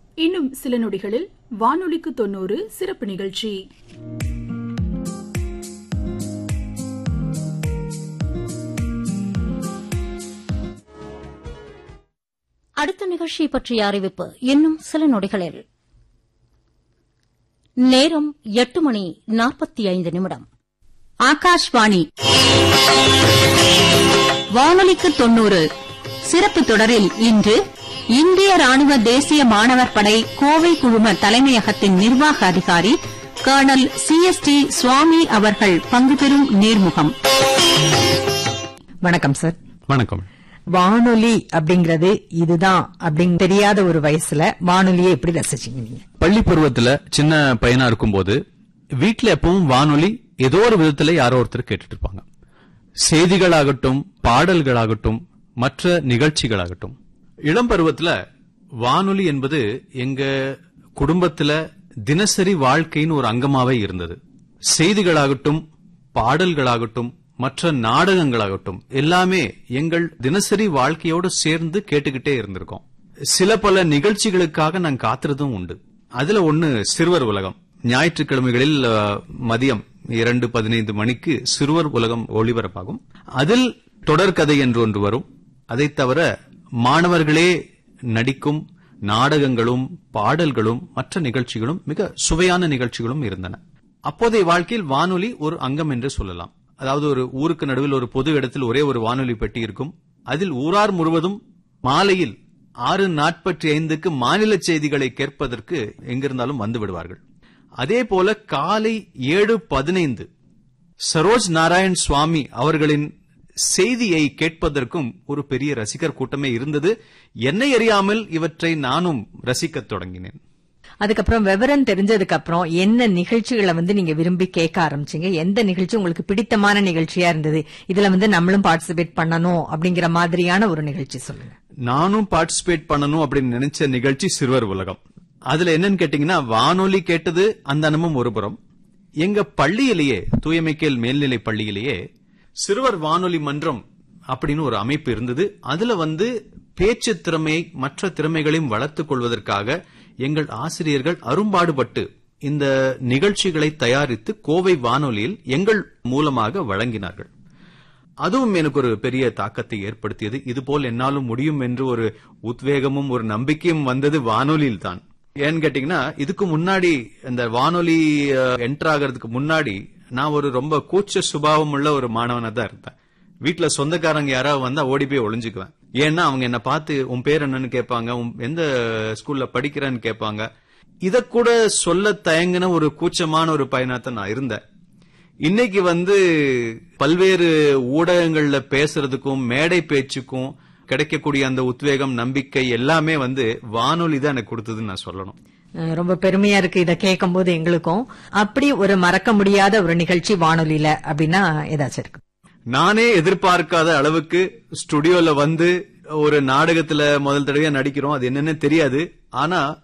இன்னும் சில நொடிகளில் வானொலிக்கு தொண்ணூறு சிறப்பு நிகழ்ச்சி அடுத்த நிகழ்ச்சி பற்றிய அறிவிப்பு இன்னும் சில நொடிகளில் நேரம் எட்டு மணி நாற்பத்தி ஐந்து நிமிடம் ஆகாஷ்வாணி வானொலிக்கு தொண்ணூறு சிறப்பு தொடரில் இன்று இந்திய ராணுவ தேசிய மாணவர் படை கோவை குழும தலைமையகத்தின் நிர்வாக அதிகாரி colonel C S T Swamy அவர்கள் பங்கு பெறும் நேர்முகம் வணக்கம் சார் வணக்கம் வானொலி அப்படிங்கறது இதுதான் அப்படின்னு தெரியாத ஒரு வயசுல வானொலியை எப்படி ரசிச்சீங்க நீங்க பள்ளி பருவத்துல சின்ன பையனா இருக்கும்போது வீட்ல எப்பவும் வானொலி ஏதோ ஒரு விதத்துல யாரோ ஒருத்தர் கேட்டுட்டு இருப்பாங்க செய்திகளாகட்டும் பாடல்களாகட்டும் மற்ற நிகழ்ச்சிகளாகட்டும் இளம் பருவத்துல வானொலி என்பது எங்க குடும்பத்துல தினசரி வாழ்க்கையின் ஒரு அங்கமாவே இருந்தது செய்திகளாகட்டும் பாடல்களாகட்டும் மற்ற நாடகங்களாகட்டும் எல்லாமே எங்கள் தினசரி வாழ்க்கையோடு சேர்ந்து கேட்டுக்கிட்டே இருந்திருக்கோம் சில பல நிகழ்ச்சிகளுக்காக நான் காத்துறதும் உண்டு அதுல ஒண்ணு சிறுவர் உலகம் ஞாயிற்றுக்கிழமைகளில் அஹ், மதியம் இரண்டு பதினைந்து மணிக்கு சிறுவர் உலகம் ஒளிபரப்பாகும் அதில் தொடர்கதை என்று ஒன்று வரும் அதைத் தவிர மாணவர்களே நடிக்கும் நாடகங்களும் பாடல்களும் மற்ற நிகழ்ச்சிகளும் மிக சுவையான நிகழ்ச்சிகளும் இருந்தன அப்போதைய வாழ்க்கையில் வானொலி ஒரு அங்கம் என்று சொல்லலாம் அதாவது ஒரு ஊருக்கு நடுவில் ஒரு பொது இடத்தில் ஒரே ஒரு வானொலி பெட்டி இருக்கும் அதில் ஊரார் முழுவதும் மாலையில் ஆறு நாற்பத்தி ஐந்துக்கு மாநில செய்திகளை கேட்பதற்கு எங்கிருந்தாலும் வந்து விடுவார்கள் அதே போல காலை ஏழு பதினைந்து சரோஜ் நாராயண் சுவாமி அவர்களின் செய்தியை கேட்பதற்கும் ஒரு பெரிய ரசிகர் கூட்டமே இருந்தது என்னை அறியாமல் இவற்றை நானும் ரசிக்கத் தொடங்கினேன் அதுக்கப்புறம் விவரம் தெரிஞ்சதுக்கு அப்புறம் என்ன நிகழ்ச்சிகளை வந்து நீங்க விரும்பி கேட்க ஆரம்பிச்சீங்க எந்த நிகழ்ச்சி உங்களுக்கு பிடித்தமான நிகழ்ச்சியா இருந்தது இதுல வந்து நம்மளும் பார்ட்டிசிபேட் பண்ணணும் அப்படிங்கிற மாதிரியான ஒரு நிகழ்ச்சி சொல்லுங்க நானும் பார்ட்டிசிபேட் பண்ணணும் அப்படின்னு நினைச்ச நிகழ்ச்சி சிறுவர் உலகம் அதுல என்னன்னு கேட்டீங்கன்னா வானொலி கேட்டது அந்த அனுபவம் ஒரு புறம் எங்க பள்ளியிலேயே தூயமைக்கேல் மேல்நிலை பள்ளியிலேயே சிறுவர் வானொலி மன்றம் அப்படின்னு ஒரு அமைப்பு இருந்தது அதுல வந்து பேச்சு திறமையை மற்ற திறமைகளையும் வளர்த்துக் கொள்வதற்காக எங்கள் ஆசிரியர்கள் அரும்பாடுபட்டு இந்த நிகழ்ச்சிகளை தயாரித்து கோவை வானொலியில் எங்கள் மூலமாக வழங்கினார்கள் அதுவும் எனக்கு ஒரு பெரிய தாக்கத்தை ஏற்படுத்தியது இதுபோல் என்னாலும் முடியும் என்று ஒரு உத்வேகமும் ஒரு நம்பிக்கையும் வந்தது வானொலியில் தான் ஏன்னு கேட்டீங்கன்னா இதுக்கு முன்னாடி இந்த வானொலி என்டர் ஆகிறதுக்கு முன்னாடி நான் ஒரு ரொம்ப கூச்ச சுபாவம் உள்ள ஒரு மாணவனா தான் இருந்தேன் வீட்டுல சொந்தக்காரங்க யாராவது வந்தா ஓடி போய் ஒளிஞ்சுக்குவேன் ஏன்னா அவங்க என்ன பார்த்து உன் பேர் என்னன்னு கேட்பாங்க உன் எந்த ஸ்கூல்ல படிக்கிறேன்னு கேட்பாங்க இத கூட சொல்ல தயங்கின ஒரு கூச்சமான ஒரு பையனாத்தான் நான் இருந்தேன் இன்னைக்கு வந்து பல்வேறு ஊடகங்கள்ல பேசுறதுக்கும் மேடை பேச்சுக்கும் கிடைக்கக்கூடிய அந்த உத்வேகம் நம்பிக்கை எல்லாமே வந்து வானொலி தான் எனக்கு கொடுத்ததுன்னு நான் சொல்லணும் அஹ் ரொம்ப பெருமையா இருக்கு இத கேட்கும் போது எங்களுக்கும் அப்படி ஒரு மறக்க முடியாத ஒரு நிகழ்ச்சி வானொலியில அப்படின்னா ஏதாச்சும் இருக்கு நானே எதிர்பார்க்காத அளவுக்கு ஸ்டுடியோல வந்து ஒரு நாடகத்துல முதல் தடவையா நடிக்கிறோம் அது என்னன்னு தெரியாது ஆனா